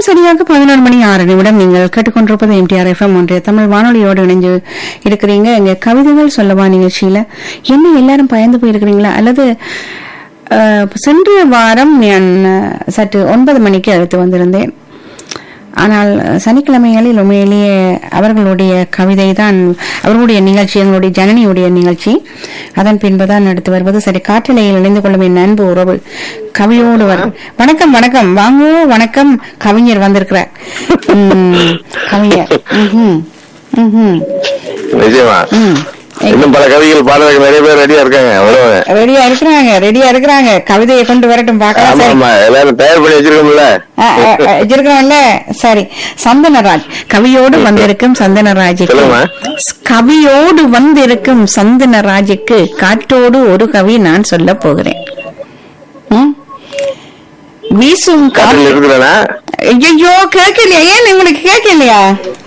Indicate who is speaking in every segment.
Speaker 1: சரியாக பதினொரு மணி ஆறு நிமிடம் நீங்கள் கேட்டுக்கொண்டிருப்பது எம்டிஆர் எஃப்எம் ஒன்றிய தமிழ் வானொலியோடு இணைஞ்சு இருக்கிறீங்க இங்க கவிதைகள் சொல்லவா நிகழ்ச்சியில என்ன எல்லாரும் பயந்து போயிருக்கிறீங்களா அல்லது அஹ், சென்ற வாரம் நான் அஹ், சற்று ஒன்பது மணிக்கு அழைத்து வந்திருந்தேன் ஆனால் சனிக்கிழமைகளில் உண்மையிலேயே அவர்களுடைய கவிதை தான் அவர்களுடைய நிகழ்ச்சி எங்களுடைய ஜனனியுடைய நிகழ்ச்சி அதன் பின்புதான் எடுத்து வருவது சரி காற்றலையில் இணைந்து கொள்ளும் என் அன்பு உறவு கவியோடு வர வணக்கம் வணக்கம் வாங்கோ வணக்கம் கவிஞர் வந்திருக்கிறார் உம், கவிஞர் ம்ஹும். ம்ஹும்.
Speaker 2: நிச்சயமா
Speaker 1: ம்.
Speaker 2: இன்னும் பல கவிகள் பாடுறதுக்கு நிறைய பேர் ரெடியா இருக்காங்க அவ்வளவு
Speaker 1: ரெடியா இருக்கிறாங்க ரெடியா இருக்கிறாங்க கவிதையை கொண்டு வரட்டும் பார்க்கலாம்
Speaker 2: ஆமா
Speaker 1: சரி
Speaker 2: ஆமா எல்லாரும் தயார் பண்ணி வச்சிருக்கோம்ல
Speaker 1: வச்சிருக்கோம்ல சரி சந்தனராஜ் கவியோடு வந்திருக்கும் சந்தனராஜுக்கு
Speaker 2: சொல்லுங்கம்மா.
Speaker 1: கவியோடு வந்திருக்கும் சந்தனராஜுக்கு காற்றோடு ஒரு கவி நான் சொல்ல போகிறேன் ம்? வீசும்
Speaker 2: காற்றில்
Speaker 1: காற்று
Speaker 2: இருக்கிறேனா
Speaker 1: ஐயோ கேட்கலையா ஏன் உங்களுக்கு கேட்கலையா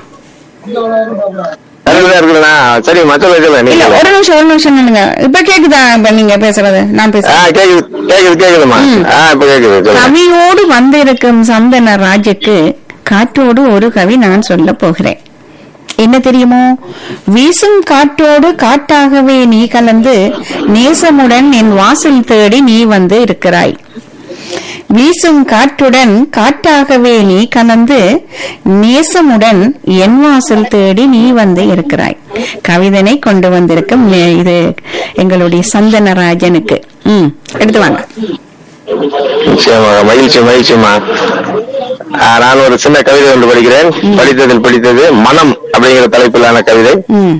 Speaker 2: காற்றில் இருக்கிறேனா சரி மச்சல வச்சல
Speaker 1: இல்ல
Speaker 2: நீங்க
Speaker 1: ஒரு நிமிஷம் ஒரு நிமிஷம் நில்லுங்க இப்ப கேக்குதா இப்ப நீங்க பேசுறது நான்
Speaker 2: ஆ
Speaker 1: பேசுறேன்
Speaker 2: கேக்குது கேக்குது கேக்குதுமா
Speaker 1: ம்.
Speaker 2: ஆ இப்ப கேக்குது சொல்லுங்க
Speaker 1: கவியோடு வந்திருக்கும் சந்தனராஜுக்கு காற்றோடு ஒரு கவி நான் சொல்ல போகிறேன் என்ன தெரியுமோ வீசும் காற்றோடு காட்டாகவே நீ கலந்து நேசமுடன் என் வாசல் தேடி நீ வந்து இருக்கிறாய் வீசும் காற்றுடன் காட்டாகவே நீ கலந்து நேசமுடன் என் வாசல் தேடி நீ வந்து இருக்கிறாய் கவிதனை கொண்டு வந்திருக்கும் நே- இது எங்களுடைய சந்தனராஜனுக்கு ம் எடுத்து வாங்க
Speaker 2: நிச்சயமாக மகிழ்ச்சி மகிழ்ச்சிமா ஆ, நான் ஒரு சின்ன கவிதை ஒன்று படிக்கிறேன் படித்ததில் படித்தது மனம் அப்படிங்கிற தலைப்பிலான கவிதை
Speaker 1: ம்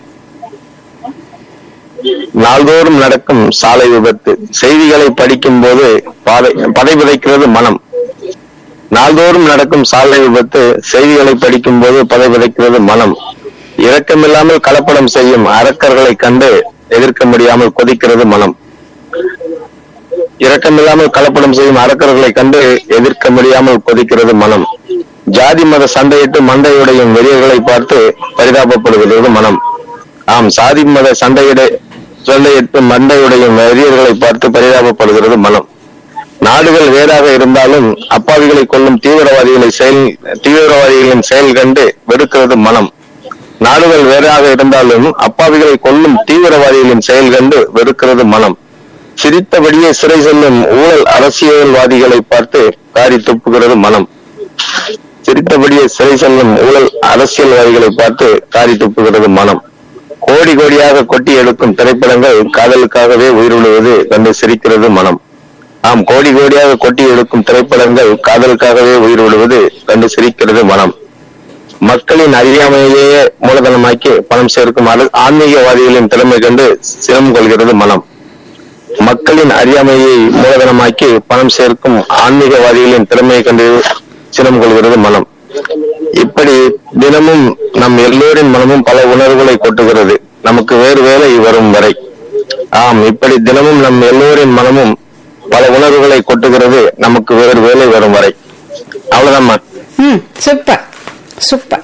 Speaker 2: நாள்தோறும் நடக்கும் சாலை விபத்து செய்திகளை படிக்கும் போது பாதை பதை விதைக்கிறது மனம் நாள்தோறும் நடக்கும் சாலை விபத்து செய்திகளை படிக்கும் போது பதை விதைக்கிறது மனம் இரக்கமில்லாமல் கலப்படம் செய்யும் அரக்கர்களை கண்டு எதிர்க்க முடியாமல் கொதிக்கிறது மனம் இரக்கமில்லாமல் கலப்படம் செய்யும் அரக்கர்களை கண்டு எதிர்க்க முடியாமல் கொதிக்கிறது மனம் ஜாதி மத சண்டையிட்டு மண்டையுடையும் வெறியர்களை பார்த்து பரிதாபப்படுகிறது மனம் ஆம் சாதி மத சண்டையிட சண்டையிட்டு மண்டையுடையும் வெறியர்களை பார்த்து பரிதாபப்படுகிறது மனம் நாடுகள் வேறாக இருந்தாலும் அப்பாவிகளை கொல்லும் தீவிரவாதிகளை செயல் தீவிரவாதிகளின் செயல் கண்டு வெறுக்கிறது மனம் நாடுகள் வேறாக இருந்தாலும் அப்பாவிகளை கொல்லும் தீவிரவாதிகளின் செயல் கண்டு வெறுக்கிறது மனம் சிரித்தபடியே சிறை செல்லும் ஊழல் அரசியல்வாதிகளை பார்த்து காரி துப்புகிறது மனம் சிரித்தபடியே சிறை செல்லும் ஊழல் அரசியல்வாதிகளை பார்த்து காரி துப்புகிறது மனம் கோடி கோடியாக கொட்டி எடுக்கும் திரைப்படங்கள் காதலுக்காகவே உயிரிழுவது கண்டு சிரிக்கிறது மனம் ஆம் கோடி கோடியாக கொட்டி எடுக்கும் திரைப்படங்கள் காதலுக்காகவே உயிர் விடுவது கண்டு சிரிக்கிறது மனம் மக்களின் அறியாமையிலேயே மூலதனமாக்கி பணம் சேர்க்கும் அரு- ஆன்மீகவாதிகளின் திறமை கண்டு சிரம் கொள்கிறது மனம் மக்களின் அறியாமையை மூலதனமாக்கி பணம் சேர்க்கும் ஆன்மீகவாதிகளின் திறமையை கண்டு சினம் கொள்கிறது மனம் இப்படி தினமும் நம் எல்லோரின் மனமும் பல உணர்வுகளை கொட்டுகிறது நமக்கு வேறு வேலை வரும் வரை ஆம் இப்படி தினமும் நம் எல்லோரின் மனமும் பல உணர்வுகளை கொட்டுகிறது நமக்கு வேறு வேலை வரும் வரை அவ்வளவுதாம்மா
Speaker 1: ம் சூப்பர் சூப்பர்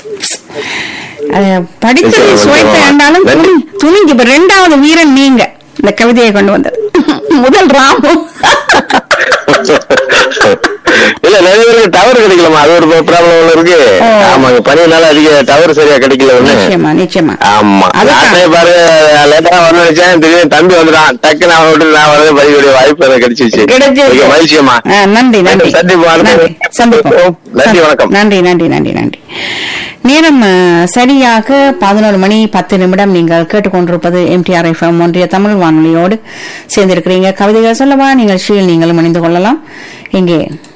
Speaker 1: அஹ், படித்தது
Speaker 2: நிச்சயமா,
Speaker 1: சுவைத்த
Speaker 2: நிச்சயமா.
Speaker 1: ஆண்டாலும்
Speaker 2: நன்றி.
Speaker 1: துணி துணிஞ்சு இப்ப ரெண்டாவது வீரன் நீங்க இந்த கவிதையை கொண்டு வந்தது முதல் ராமு
Speaker 2: இல்ல நிறைய பேருக்கு டவர் கிடைக்கலமா அது ஒரு ப்ராப்ளம் ஒண்ணு இருக்கு
Speaker 1: ஓ.
Speaker 2: ஆமாங்க பனினால அதிக டவர் சரியா கிடைக்கல ஒண்ணு
Speaker 1: நிச்சயமா நிச்சயமா
Speaker 2: ஆமா
Speaker 1: அதுதான்.
Speaker 2: நானே பாரு லேட்டா வரணும் நினைச்சேன் திடீர்னு தம்பி வந்துட்டான் டக்குன்னு அவன் விட்டு நான் வரது பதிவுடைய வாய்ப்பு எனக்கு கிடைச்சிச்சு
Speaker 1: கிடைச்சிருக்கு.
Speaker 2: மிக மகிழ்ச்சியம்மா
Speaker 1: ஆ, நன்றி நன்றி
Speaker 2: சந்திப்போம் அடுத்த-
Speaker 1: நன்றி சந்திப்போம்
Speaker 2: நன்றி வணக்கம்
Speaker 1: நன்றி நன்றி நன்றி நன்றி நேரம் அஹ், சரியாக பதினோரு மணி பத்து நிமிடம் நீங்கள் கேட்டுக்கொண்டிருப்பது எம்டிஆர் எஃப்எம் ஒன்றிய தமிழ் வானொலியோடு சேர்ந்திருக்கிறீங்க கவிதைகள் சொல்லவா நிகழ்ச்சியில் நீங்களும் இணைந்து கொள்ளலாம் இங்கே